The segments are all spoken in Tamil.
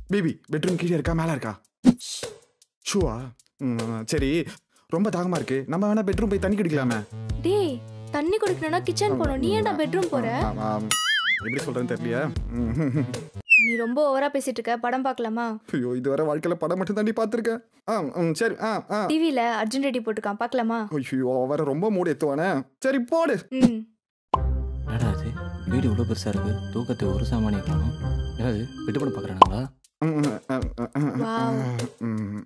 பேபி பெட்ரூம் கீழே இருக்கா மேலே இருக்கா ஷூவா ம், சரி ரொம்ப தாகமா இருக்கு நம்ம வேணா பெட்ரூம் போய் தண்ணி குடிக்கலாமே டேய் தண்ணி குடிக்கணும்னா கிச்சன் போகணும் நீ ஏன்டா பெட்ரூம் போற ஆ, ஆ, எப்படி சொல்றேன்னு தெரியலையா ம். நீ ரொம்ப ஓவரா பேசிட்டு இருக்க படம் பார்க்கலாமா ஐயோ இதுவரை வாழ்க்கையில படம் மட்டும் தாண்டி பார்த்துருக்கேன் ஆ ம், சரி ஆ ஆ டிவில அர்ஜுன் ரெட்டி போட்டிருக்கான் பார்க்கலாமா ஐயோ அவரை ரொம்ப மூடி எத்துவானே சரி போடு ம் என்னடா அது வீடு இவ்வளோ பெருசாக இருக்கு தூக்கத்தை ஒரு சாமானிய காணும் என்னது விட்டு பண்ண பார்க்குறாங்களா ம், ம், ம், ம், ம், வாவ். ம்.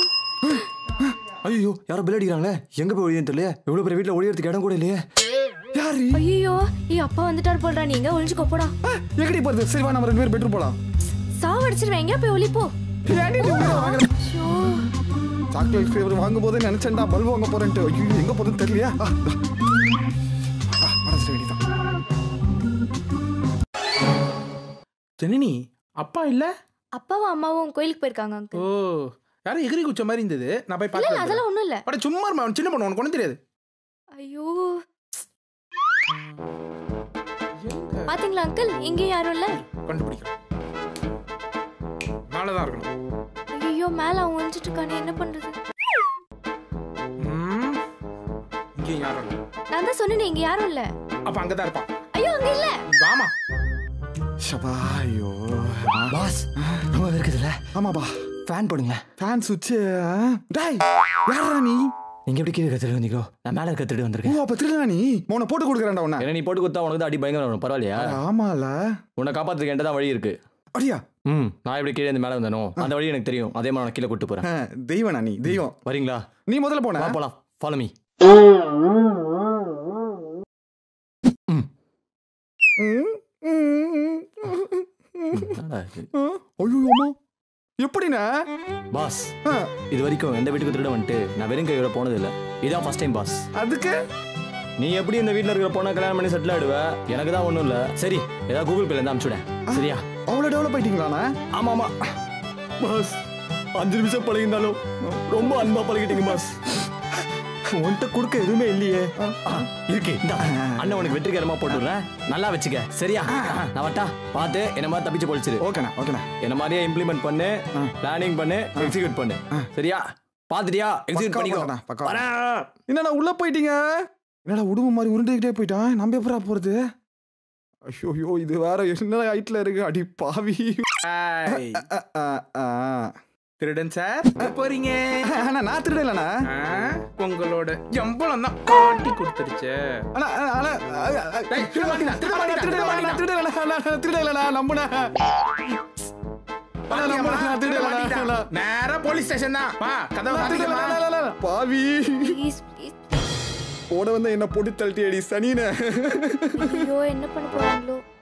ஐயோ யாரோ பில் அடிக்கிறாங்களே எங்கே போய் ஒழியுன்னு தெரியல இவ்வளோ பெரிய வீட்டில் ஒழியறதுக்கு இடம் கூட இல்லையே யாரு ஐயோ ஏய் அப்பா வந்துட்டார் போல்றா நீங்க ஒளிஞ்சுக்கோ போடா ஆ, எங்கடி போறது சரி வா நம்ம ரெண்டு பேரும் பெட்ரூம் போலாம் சாவடிச்சிருவேன் எங்கேயா போய் ஒளிப்போ ஏன்டி நீ உயிரை வாங்குற? ஐயோ சாக்லேட் ஃபிளேவர் வாங்கும் போதே நினைச்சேன்டா பல்பு வாங்க போறேன்ட்டு ஐயோ எங்க போறதுன்னு தெரியலையா ஆ, இதோ. ஆ, மனசு வேண்டிதான் ஜனனி அப்பா இல்ல அப்பாவும் அம்மாவும் கோயிலுக்கு போயிருக்காங்க ஓ அங்கிள் யாரும் எகிரி குச்ச மாதிரி இருந்தது நான் போய் இல்ல இல்ல, பார்த்து அதெல்லாம் ஒண்ணும் இல்ல அட சும்மா இருமா அவன் சின்ன பொண்ணு உனக்கு ஒன்றும் தெரியாது ஐயோ எங்க பாத்தீங்களா அங்கிள் இங்கேயும் யாரும் இல்ல கண்டுபிடிக்கிறேன் மேலதான் இருக்கணும் ஐயோ மேல அவன் ஒளிஞ்சிட்டு இருக்கானே என்ன பண்றது ம், இங்கேயும் யாரும் இல்லை நான் தான் சொன்னேனே இங்க யாரும் இல்ல அப்ப அங்கதான் இருப்பான் ஐயோ அங்க இல்ல வாமா ஷபா ஐயோ பாஸ் ரொம்ப இருக்குதுல்ல ஆமாப்பா ஃபேன் போடுங்க ஃபேன் சுவிட்ச் டேய் யாரா நீ நீங்கள் எப்படி கீழே கத்துட்டு வந்தீங்களோ நான் மேலே கத்துட்டு ஓ வந்திருக்கேன் அப்ப திருடா நீ உன்னை போட்டு கொடுக்குறேன்டா உன்னை ஏன்னா நீ போட்டு கொடுத்தா உனக்கு தான் அடி பயங்கரம் வரும் பரவாயில்லையா ஆமால உன்னை காப்பாற்றுறதுக்கு என்கிட்ட தான் வழி இருக்கு அடியா ம் நான் எப்படி கீழே இருந்து மேலே வந்தனோ அந்த வழி எனக்கு தெரியும் அதே மாதிரி நான் கீழே கூட்டு போகிறேன் ஆ, தெய்வனா நீ தெய்வம் வரீங்களா நீ முதல்ல போன வா போலாம் ஃபாலோ மீ ம், ம், ம், ம். ஐயோ அம்மா எப்படிண்ணா பாஸ் ஆ, இது வரைக்கும் எந்த வீட்டுக்கு திருட வந்துட்டு நான் வெறும் கையோட போனது இல்லை இதான் ஃபர்ஸ்ட் டைம் பாஸ் அதுக்கு நீ எப்படி இந்த வீட்டில் இருக்கிற பொண்ணை கல்யாணம் பண்ணி செட்டில் ஆயிடுவ எனக்கு தான் ஒன்றும் இல்லை சரி ஏதாவது கூகுள் பேல இருந்து அனுப்பிச்சுடேன் சரியா அவ்வளோ டெவலப் ஆயிட்டீங்களாண்ணா ஆமா ஆமா பாஸ் அஞ்சு நிமிஷம் பழகிருந்தாலும் ரொம்ப அன்பா பழகிட்டீங்க பாஸ் உன்கிட்ட கொடுக்க எதுவுமே இல்லையே ஆ, இருக்கு இந்தா அண்ணன் உனக்கு வெற்றிகரமா போட்டுடுறேன் நல்லா வச்சுக்க சரியா நான் வட்டா பார்த்து என்ன மாதிரி தப்பிச்சு பொழிச்சிரு ஓகேண்ணா ஓகேண்ணா என்ன மாதிரியே இம்ப்ளிமெண்ட் பண்ணு பிளானிங் பண்ணு எக்ஸிக்யூட் பண்ணு சரியா பாத்துட்டியா எக்ஸிக்யூட் பக்காவா பண்ணிக்கோ பண்ணா, பக்காவா. வரேன். என்னடா உள்ள போயிட்டீங்க என்னடா உடும்பு மாதிரி உருண்டுகிட்டே போயிட்டான் நம்ம எப்படா போறது ஐயோ ஐயோ இது வேற என்ன ஹைட்ல இருக்கு அடி பாவி ஹாய். அ, அ, அ. திருடன் சார் எங்க போறீங்க அண்ணா நான் திருடலண்ணா ஆ, உங்களோட ஜம்பளம் தான் காட்டி கொடுத்துருச்சு அண்ணா அண்ணா டேய், திருட மாட்டீங்களா? திருட மாட்டீங்களா? திருட மாட்டீங்களா? திருடலண்ணா நம்புனா பாத்தியாம்மா? நான் திருட திருடல, மாட்டீங்களா? நான் நேரா போலீஸ் ஸ்டேஷன் தான் வா கதவை சாத்திக்கம்மா. பாவி ப்ளீஸ் ப்ளீஸ் ஓட வந்த என்ன போட்டு தள்ளிட்டி அடி சனின ஐயோ என்ன பண்ண போறாங்களோ